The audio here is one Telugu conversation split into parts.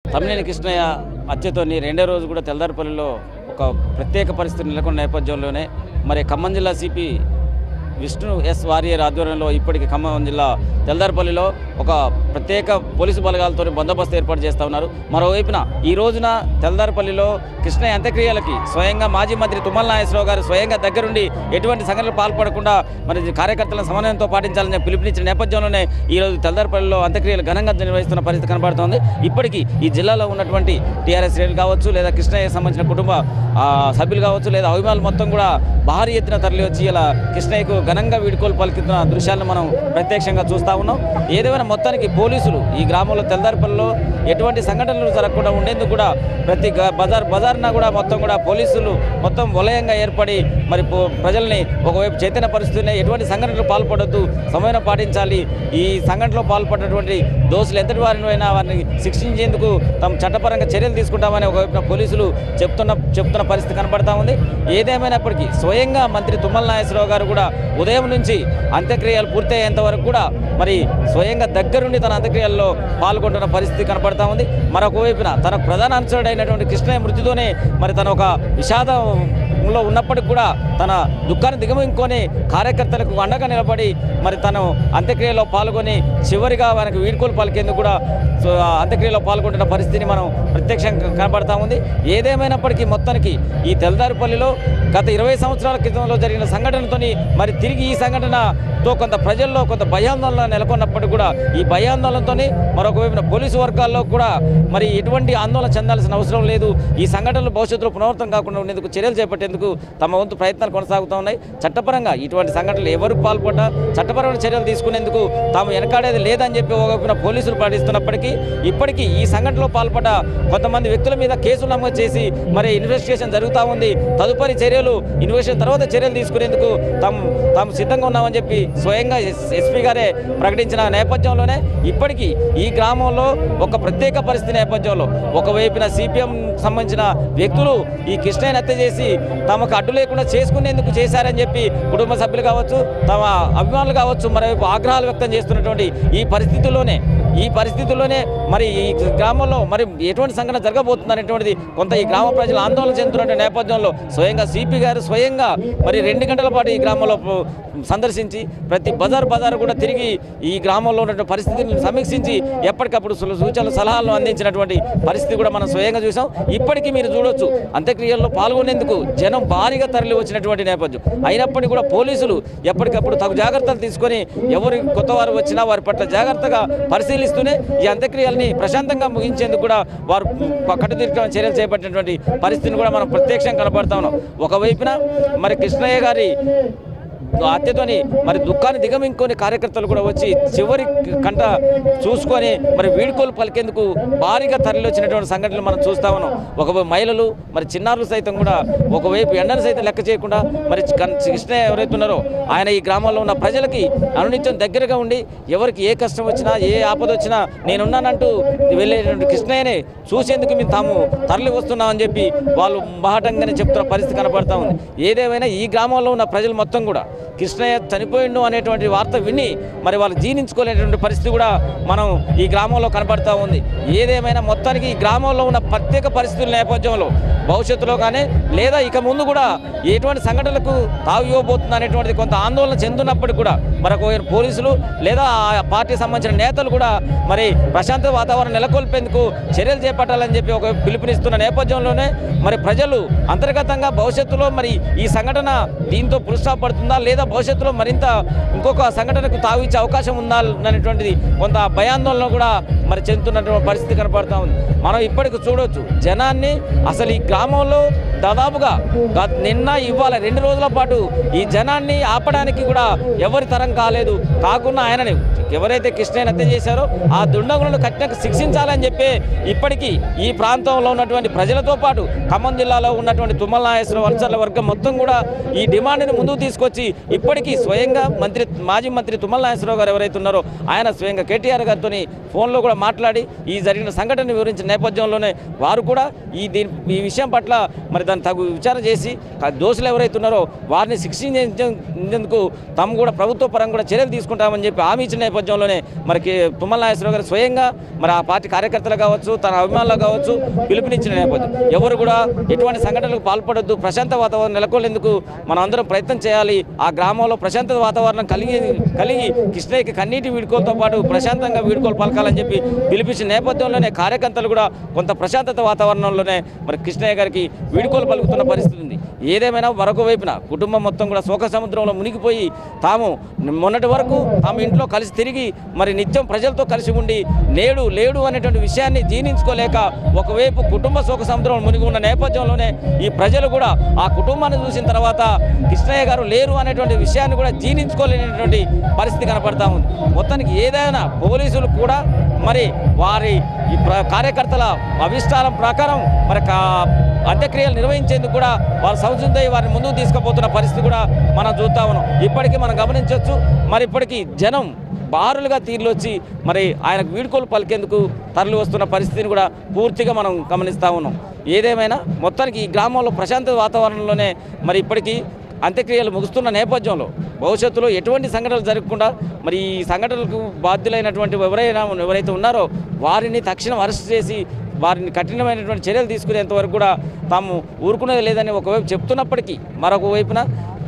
తమ్మినేని కృష్ణయ్య హత్యతోని రెండో రోజు కూడా తెల్దారిపల్లిలో ఒక ప్రత్యేక పరిస్థితి నెలకొన్న నేపథ్యంలోనే మరి ఖమ్మం జిల్లా సిపి విష్ణు ఎస్ వారియర్ ఆధ్వర్యంలో ఇప్పటికి ఖమ్మం జిల్లా తెల్దారిపల్లిలో ఒక ప్రత్యేక పోలీసు బలగాలతో బందోబస్తు ఏర్పాటు చేస్తూ ఉన్నారు మరోవైపున ఈ రోజున తెల్దారిపల్లిలో కృష్ణయ్య అంత్యక్రియలకి స్వయంగా మాజీ మంత్రి తుమ్మల నాగేశ్వరరావు గారు స్వయంగా దగ్గరుండి ఎటువంటి సంఘటనలు పాల్పడకుండా మరి కార్యకర్తల సమన్వయంతో పాటించాలని చెప్పి పిలుపునిచ్చిన నేపథ్యంలోనే ఈ రోజు తెల్దారిపల్లిలో అంత్యక్రియలు ఘనంగా నిర్వహిస్తున్న పరిస్థితి కనబడుతోంది ఇప్పటికీ ఈ జిల్లాలో ఉన్నటువంటి టీఆర్ఎస్ శ్రేణులు కావచ్చు లేదా కృష్ణయ్య సంబంధించిన కుటుంబ ఆ, సభ్యులు కావచ్చు లేదా అభిమానులు మొత్తం కూడా భారీ ఎత్తున తరలి వచ్చి ఇలా కృష్ణయ్యకు ఘనంగా వీడుకోలు పలుకుతున్న దృశ్యాలను మనం ప్రత్యక్షంగా చూస్తూ ఉన్నాం ఏదేమైనా మొత్తానికి పోలీసులు ఈ గ్రామంలో తెల్దారిపల్లిలో ఎటువంటి సంఘటనలు జరగకుండా ఉండేందుకు కూడా ప్రతి గ- బజార్ బజార్న కూడా మొత్తం కూడా పోలీసులు మొత్తం వలయంగా ఏర్పడి మరి పో- ప్రజల్ని ఒకవైపు చైతన్య పరిస్థితుల్లో ఎటువంటి సంఘటనలు పాల్పడొద్దు సమయం పాటించాలి ఈ సంఘటనలో పాల్పడినటువంటి దోషులు ఎంతటి వారినైనా వారిని శిక్షించేందుకు తమ చట్టపరంగా చర్యలు తీసుకుంటామని ఒకవైపున పోలీసులు చెప్తున్న చెప్తున్న పరిస్థితి కనబడతా ఉంది ఏదేమైనప్పటికీ స్వయంగా మంత్రి తుమ్మల నాగేశ్వరరావు గారు కూడా ఉదయం నుంచి అంత్యక్రియలు పూర్తయ్యేంత వరకు కూడా మరి స్వయంగా దగ్గరుండి తన అంత్యక్రియల్లో పాల్గొంటున్న పరిస్థితి కనబడతా ఉంది మరొక వైపున తన ప్రధాన అనుచరుడైనటువంటి కృష్ణయ్య మృతితోనే మరి తన ఒక విషాదంలో ఉన్నప్పటికి కూడా తన దుఃఖాన్ని దిగమింగుకొని కార్యకర్తలకు అండగా నిలబడి మరి తను అంత్యక్రియలో పాల్గొని చివరిగా మనకు వీడ్కోలు పలికేందుకు కూడా సో, ఆ అంత్యక్రియలో పాల్గొంటున్న పరిస్థితిని మనం ప్రత్యక్షంగా కనబడతా ఉంది ఏదేమైనప్పటికీ మొత్తానికి ఈ తెల్దారిపల్లిలో గత ఇరవై సంవత్సరాల క్రితంలో జరిగిన సంఘటనతోని మరి తిరిగి ఈ సంఘటనతో కొంత ప్రజల్లో కొంత భయాందోళన నెలకొన్నప్పటికీ కూడా ఈ భయాందోళనతో మరొక వైపున పోలీసు వర్గాల్లో కూడా మరి ఎటువంటి ఆందోళన చెందాల్సిన అవసరం లేదు ఈ సంఘటనలు భవిష్యత్తులో పునరావృతం కాకుండా ఉండేందుకు చర్యలు చేపట్టేందుకు తమ వంతు ప్రయత్నాలు కొనసాగుతూ ఉన్నాయి చట్టపరంగా ఇటువంటి సంఘటనలు ఎవరు పాల్పడ్డా చట్టపరమైన చర్యలు తీసుకునేందుకు తాము వెనకాడేది లేదని చెప్పి ఒక వైపున పోలీసులు పాటిస్తున్నప్పటికీ ఇప్పటికీ ఈ సంఘటనలో పాల్పడ్డ కొంతమంది వ్యక్తుల మీద కేసులు నమోదు చేసి మరి ఇన్వెస్టిగేషన్ జరుగుతూ ఉంది తదుపరి చర్యలు ఇన్వెస్టిగేషన్ తర్వాత చర్యలు తీసుకునేందుకు తాము తాము సిద్ధంగా ఉన్నామని చెప్పి స్వయంగా ఎస్- ఎస్పీ గారే ప్రకటించిన నేపథ్యంలోనే ఇప్పటికీ ఈ గ్రామంలో ఒక ప్రత్యేక పరిస్థితి నేపథ్యంలో ఒకవైపున సిపిఎం సంబంధించిన వ్యక్తులు ఈ కృష్ణయ్యని హత్య చేసి తమకు అడ్డు లేకుండా చేసుకునేందుకు చేశారని చెప్పి కుటుంబ సభ్యులు కావచ్చు తమ అభిమానులు కావచ్చు మరోవైపు ఆగ్రహాలు వ్యక్తం చేస్తున్నటువంటి ఈ పరిస్థితుల్లోనే ఈ పరిస్థితుల్లోనే మరి ఈ గ్రామంలో మరి ఎటువంటి సంఘటన జరగబోతుందనేటువంటిది కొంత ఈ గ్రామ ప్రజలు ఆందోళన చెందుతున్న నేపథ్యంలో స్వయంగా సిపి గారు స్వయంగా మరి రెండు గంటల పాటు ఈ గ్రామంలో పు- సందర్శించి ప్రతి బజార్ బజార్ కూడా తిరిగి ఈ గ్రామంలో ఉన్నటువంటి పరిస్థితిని సమీక్షించి ఎప్పటికప్పుడు సు- సూచనలు సలహాలను అందించినటువంటి పరిస్థితి కూడా మనం స్వయంగా చూసాం ఇప్పటికీ మీరు చూడొచ్చు అంత్యక్రియల్లో పాల్గొనేందుకు జనం భారీగా తరలి వచ్చినటువంటి నేపథ్యం అయినప్పటికీ కూడా పోలీసులు ఎప్పటికప్పుడు తగు జాగ్రత్తలు తీసుకొని ఎవరు కొత్త వారు వచ్చినా వారి పట్ల జాగ్రత్తగా పరిశీలిస్తూనే ఈ అంత్యక్రియల్ని ప్రశాంతంగా ముగించేందుకు కూడా వారు కట్టుదిట్టమైన చర్యలు చేపట్టినటువంటి పరిస్థితిని కూడా మనం ప్రత్యక్షంగా కనబడతా ఉన్నాం ఒకవైపున మరి కృష్ణయ్య గారి హత్యతోని మరి దుఃఖాన్ని దిగమింగుకొని కార్యకర్తలు కూడా వచ్చి చివరి కంట చూసుకొని మరి వీడుకోలు పలికేందుకు భారీగా తరలి వచ్చినటువంటి సంఘటనలు మనం చూస్తా ఉన్నాం ఒకవైపు మహిళలు మరి చిన్నారులు సైతం కూడా ఒకవైపు ఎండను సైతం లెక్క చేయకుండా మరి కన్- కృష్ణయ్య ఎవరైతే ఉన్నారో ఆయన ఈ గ్రామంలో ఉన్న ప్రజలకి అనునిత్యం దగ్గరగా ఉండి ఎవరికి ఏ కష్టం వచ్చినా ఏ ఆపద వచ్చినా నేనున్నానంటూ వెళ్ళేటువంటి కృష్ణయ్యని చూసేందుకు మేము తాము తరలి వస్తున్నామని చెప్పి వాళ్ళు బాహటంగానే చెప్తున్న పరిస్థితి కనబడతా ఉంది ఏదేమైనా ఈ గ్రామంలో ఉన్న ప్రజలు మొత్తం కూడా కృష్ణయ్య చనిపోయిండు అనేటువంటి వార్త విని మరి వాళ్ళు జీర్ణించుకోలేనటువంటి పరిస్థితి కూడా మనం ఈ గ్రామంలో కనబడతా ఉంది ఏదేమైనా మొత్తానికి ఈ గ్రామంలో ఉన్న ప్రత్యేక పరిస్థితుల నేపథ్యంలో భవిష్యత్తులో కానీ లేదా ఇక ముందు కూడా ఎటువంటి సంఘటనలకు తావు ఇవ్వబోతుంది అనేటువంటిది కొంత ఆందోళన చెందున్నప్పటికీ కూడా మరొక వైపు పోలీసులు లేదా ఆ పార్టీ సంబంధించిన నేతలు కూడా మరి ప్రశాంత వాతావరణం నెలకొల్పేందుకు చర్యలు చేపట్టాలని చెప్పి ఒక పిలుపునిస్తున్న నేపథ్యంలోనే మరి ప్రజలు అంతర్గతంగా భవిష్యత్తులో మరి ఈ సంఘటన దీంతో పురుషాపడుతుందా పడుతుందా లేదా భవిష్యత్తులో మరింత ఇంకొక సంఘటనకు తావిచ్చే అవకాశం ఉందా అనేటువంటిది కొంత భయాందోళన కూడా మరి చెందుతున్నటువంటి పరిస్థితి కనపడతా ఉంది మనం ఇప్పటికి చూడొచ్చు జనాన్ని అసలు ఈ గ్రామంలో దాదాపుగా గత- నిన్న ఇవాళ రెండు రోజుల పాటు ఈ జనాన్ని ఆపడానికి కూడా ఎవరి తరం కాలేదు కాకుండా ఆయనని ఎవరైతే కృష్ణయ్యని హత్య చేశారో ఆ దుండగులను కఠినంగా శిక్షించాలని చెప్పి ఇప్పటికీ ఈ ప్రాంతంలో ఉన్నటువంటి ప్రజలతో పాటు ఖమ్మం జిల్లాలో ఉన్నటువంటి తుమ్మల నాగేశ్వర వంశర్ల వర్గం మొత్తం కూడా ఈ డిమాండ్ని ముందుకు తీసుకొచ్చి ఇప్పటికీ స్వయంగా మంత్రి మాజీ మంత్రి తుమ్మల నాగేశ్వరరావు గారు ఎవరైతే ఉన్నారో ఆయన స్వయంగా కేటీఆర్ గారితో ఫోన్లో కూడా మాట్లాడి ఈ జరిగిన సంఘటన వివరించిన నేపథ్యంలోనే వారు కూడా ఈ దీని ఈ విషయం పట్ల మరి దాన్ని తగు విచారణ చేసి ఆ దోషులు ఎవరైతే ఉన్నారో వారిని శిక్షించేందుకు తాము కూడా ప్రభుత్వ పరంగా కూడా చర్యలు తీసుకుంటామని చెప్పి హామీ ఇచ్చిన నేపథ్యం నేపథ్యంలోనే మనకి తుమ్మల నాగేశ్వరరావు గారు స్వయంగా మరి ఆ పార్టీ కార్యకర్తలు కావచ్చు తన అభిమానులు కావచ్చు పిలుపునిచ్చిన నేపథ్యం ఎవరు కూడా ఎటువంటి సంఘటనలకు పాల్పడొద్దు ప్రశాంత వాతావరణం నెలకొల్లేందుకు మనం అందరం ప్రయత్నం చేయాలి ఆ గ్రామంలో ప్రశాంత వాతావరణం కలిగి కలిగి కృష్ణయ్యకి కన్నీటి వీడుకోలతో పాటు ప్రశాంతంగా వీడుకోలు పలకాలని చెప్పి పిలిపించిన నేపథ్యంలోనే కార్యకర్తలు కూడా కొంత ప్రశాంతత వాతావరణంలోనే మరి కృష్ణయ్య గారికి వీడుకోలు పలుకుతున్న పరిస్థితి ఉంది ఏదేమైనా మరొక వైపున కుటుంబం మొత్తం కూడా శోక సముద్రంలో మునిగిపోయి తాము మొన్నటి వరకు తాము ఇంట్లో కలిసి తిరిగి మరి నిత్యం ప్రజలతో కలిసి ఉండి నేడు లేడు అనేటువంటి విషయాన్ని జీర్ణించుకోలేక ఒకవైపు కుటుంబ శోక సముద్రంలో మునిగి ఉన్న నేపథ్యంలోనే ఈ ప్రజలు కూడా ఆ కుటుంబాన్ని చూసిన తర్వాత కృష్ణయ్య గారు లేరు అనేటువంటి విషయాన్ని కూడా జీర్ణించుకోలేనటువంటి పరిస్థితి కనపడతా ఉంది మొత్తానికి ఏదైనా పోలీసులు కూడా మరి వారి ఈ ప్ర- కార్యకర్తల అభిష్టాలం ప్రకారం మరి కా- అంత్యక్రియలు నిర్వహించేందుకు కూడా వారు సంసిద్ధై వారిని ముందుకు తీసుకుపోతున్న పరిస్థితి కూడా మనం చూస్తా ఉన్నాం ఇప్పటికీ మనం గమనించవచ్చు మరి ఇప్పటికీ జనం బారులుగా తీర్లొచ్చి మరి ఆయనకు వీడుకోలు పలికేందుకు తరలి వస్తున్న పరిస్థితిని కూడా పూర్తిగా మనం గమనిస్తూ ఉన్నాం ఏదేమైనా మొత్తానికి ఈ గ్రామంలో ప్రశాంత వాతావరణంలోనే మరి ఇప్పటికీ అంత్యక్రియలు ముగుస్తున్న నేపథ్యంలో భవిష్యత్తులో ఎటువంటి సంఘటనలు జరగకుండా మరి ఈ సంఘటనలకు బాధ్యులైనటువంటి ఎవరైనా ఎవరైతే ఉన్నారో వారిని తక్షణం అరెస్ట్ చేసి వారిని కఠినమైనటువంటి చర్యలు తీసుకునేంత వరకు కూడా తాము ఊరుకునేది లేదని ఒకవైపు చెప్తున్నప్పటికీ మరొక వైపున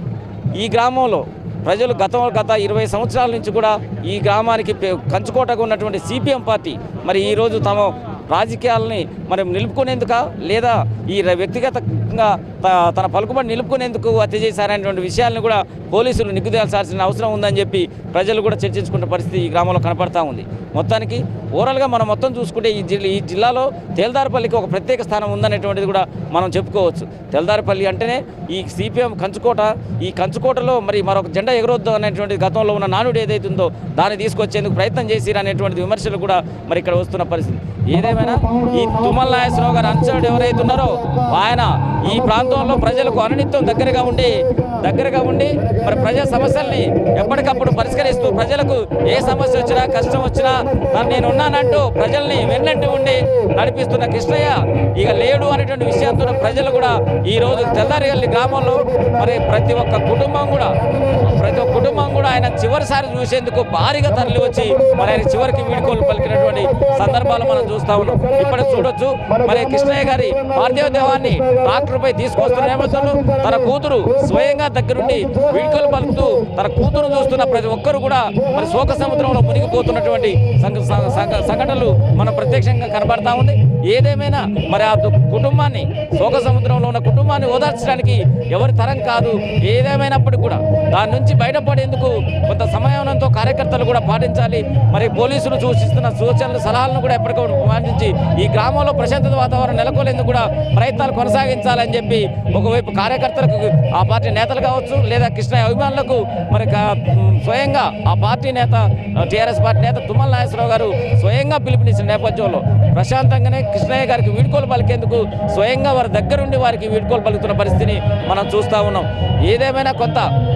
ఈ గ్రామంలో ప్రజలు గత గత ఇరవై సంవత్సరాల నుంచి కూడా ఈ గ్రామానికి పె- కంచుకోటగా ఉన్నటువంటి సిపిఎం పార్టీ మరి ఈరోజు తమ రాజకీయాలని మరి నిలుపుకునేందుక లేదా ఈ ర- వ్యక్తిగతంగా త- తన పలుకుబడి నిలుపుకునేందుకు హత్య చేశారనేటువంటి విషయాలను కూడా పోలీసులు నిగ్గుదేల్చాల్సిన అవసరం ఉందని చెప్పి ప్రజలు కూడా చర్చించుకునే పరిస్థితి ఈ గ్రామంలో కనపడతా ఉంది మొత్తానికి ఓవరాల్గా మనం మొత్తం చూసుకుంటే ఈ జిల్లా ఈ జిల్లాలో తేల్దారపల్లికి ఒక ప్రత్యేక స్థానం ఉందనేటువంటిది కూడా మనం చెప్పుకోవచ్చు తెల్దారపల్లి అంటేనే ఈ సిపిఎం కంచుకోట ఈ కంచుకోటలో మరి మరొక జెండా ఎగరొద్దు అనేటువంటి గతంలో ఉన్న నానుడు ఏదైతే ఉందో దాన్ని తీసుకొచ్చేందుకు ప్రయత్నం చేసిరు అనేటువంటి విమర్శలు కూడా మరి ఇక్కడ వస్తున్న పరిస్థితి ఏదేమైనా ఈ తుమ్మల నాగేశ్వరరావు గారు అనుచరుడు ఎవరైతే ఉన్నారో ఆయన ఈ ప్రాంతంలో ప్రజలకు అనునిత్యం దగ్గరగా ఉండి దగ్గరగా ఉండి మరి ప్రజా సమస్యల్ని ఎప్పటికప్పుడు పరిష్కరిస్తూ ప్రజలకు ఏ సమస్య వచ్చినా కష్టం వచ్చినా మరి నేను ఉన్నానంటూ ప్రజల్ని వెన్నంటి ఉండి నడిపిస్తున్న కృష్ణయ్య ఇక లేడు అనేటువంటి విషయంతో ప్రజలు కూడా ఈ రోజు తెల్లారిగల్లి గ్రామంలో మరి ప్రతి ఒక్క కుటుంబం కూడా ప్రతి ఒక్క కుటుంబం కూడా ఆయన చివరిసారి చూసేందుకు భారీగా తరలి వచ్చి మరి ఆయన చివరికి వీడుకోలు పలికినటువంటి సందర్భాలు మనం చూస్తా ఉన్నాం ఇప్పుడు చూడొచ్చు మరి కృష్ణయ్య గారి పార్థివ దేవాన్ని ట్రాక్టర్ పై తీసుకొస్తున్న నేపథ్యంలో తన కూతురు స్వయంగా దగ్గరుండి వీడుకోలు పలుకుతూ తన కూతురు చూస్తున్న ప్రతి ఒక్కరు కూడా మరి శోక సముద్రంలో మునిగిపోతున్నటువంటి సంఘ- సంఘ- సంఘ- సంఘటనలు మనం ప్రత్యక్షంగా కనబడతా ఉంది ఏదేమైనా మరి ఆ దు- కుటుంబాన్ని శోక సముద్రంలో ఉన్న కుటుంబాన్ని ఓదార్చడానికి ఎవరి తరం కాదు ఏదేమైనప్పటికీ కూడా దాని నుంచి బయటపడేందుకు కొంత సమయంతో కార్యకర్తలు కూడా పాటించాలి మరి పోలీసులు సూచిస్తున్న సూచనలు సలహాలను కూడా ఎప్పటికప్పుడు పాటించి ఈ గ్రామంలో ప్రశాంతత వాతావరణం నెలకొలేందుకు కూడా ప్రయత్నాలు కొనసాగించాలని చెప్పి ఒకవైపు కార్యకర్తలకు ఆ పార్టీ నేతలు కావచ్చు లేదా కృష్ణ అభిమానులకు మరి కా- మ్, స్వయంగా ఆ పార్టీ నేత టీఆర్ఎస్ పార్టీ నేత తుమ్మల నాగేశ్వరరావు గారు స్వయంగా పిలుపునిచ్చిన నేపథ్యంలో ప్రశాంతంగానే కృష్ణయ్య గారికి వీడ్కోలు పలికేందుకు స్వయంగా వారి దగ్గరుండి వారికి వీడ్కోలు పలుకుతున్న పరిస్థితిని మనం చూస్తూ ఉన్నాం ఏదేమైనా కొంత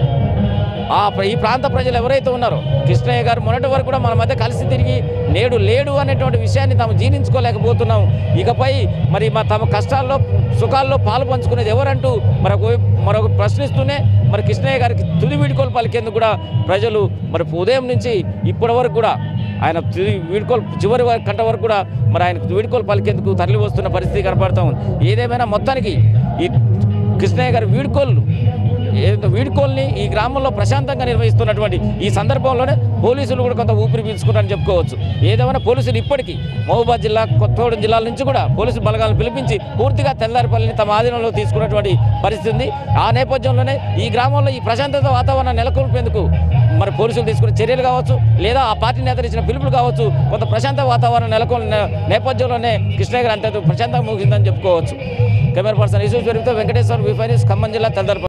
ఆ ప్ర- ఈ ప్రాంత ప్రజలు ఎవరైతే ఉన్నారో కృష్ణయ్య గారు మొన్నటి వరకు కూడా మన మధ్య కలిసి తిరిగి నేడు లేడు అనేటువంటి విషయాన్ని తాము జీర్ణించుకోలేకపోతున్నాం ఇకపై మరి మా తమ కష్టాల్లో సుఖాల్లో పాలు పంచుకునేది ఎవరంటూ మరొక వైపు- మరొక ప్రశ్నిస్తూనే మరి కృష్ణయ్య గారికి తుది వీడుకోలు పలికేందుకు కూడా ప్రజలు మరి ఉదయం నుంచి ఇప్పటి వరకు కూడా ఆయన తుది వీడుకోలు చివరి వరకు గంట వరకు కూడా మరి ఆయన వీడుకోలు పలికేందుకు తరలి వస్తున్న పరిస్థితి కనపడతా ఉంది ఏదేమైనా మొత్తానికి ఈ కృష్ణయ్య గారి వీడుకోళ్ళు ఏదో వీడుకోల్ని ఈ గ్రామంలో ప్రశాంతంగా నిర్వహిస్తున్నటువంటి ఈ సందర్భంలోనే పోలీసులు కూడా కొంత ఊపిరి పీల్చుకున్నారని చెప్పుకోవచ్చు ఏదేమైనా పోలీసులు ఇప్పటికీ మహబూబాద్ జిల్లా కొత్తగూడెం జిల్లాల నుంచి కూడా పోలీసు బలగాలను పిలిపించి పూర్తిగా తెల్లారిపల్లిని తమ ఆధీనంలో తీసుకున్నటువంటి పరిస్థితి ఉంది ఆ నేపథ్యంలోనే ఈ గ్రామంలో ఈ ప్రశాంతత వాతావరణం నెలకొల్పేందుకు మరి పోలీసులు తీసుకున్న చర్యలు కావచ్చు లేదా ఆ పార్టీ నేతలు ఇచ్చిన పిలుపులు కావచ్చు కొంత ప్రశాంత వాతావరణం నెలకొన్న నేపథ్యంలోనే కృష్ణ గారు అంత ప్రశాంతంగా ముగిసిందని చెప్పుకోవచ్చు కెమెరా పర్సన్ ఈశ్వర్ వెంకటేశ్వర విఫైనస్ ఖమ్మం జిల్లా తెల్లారి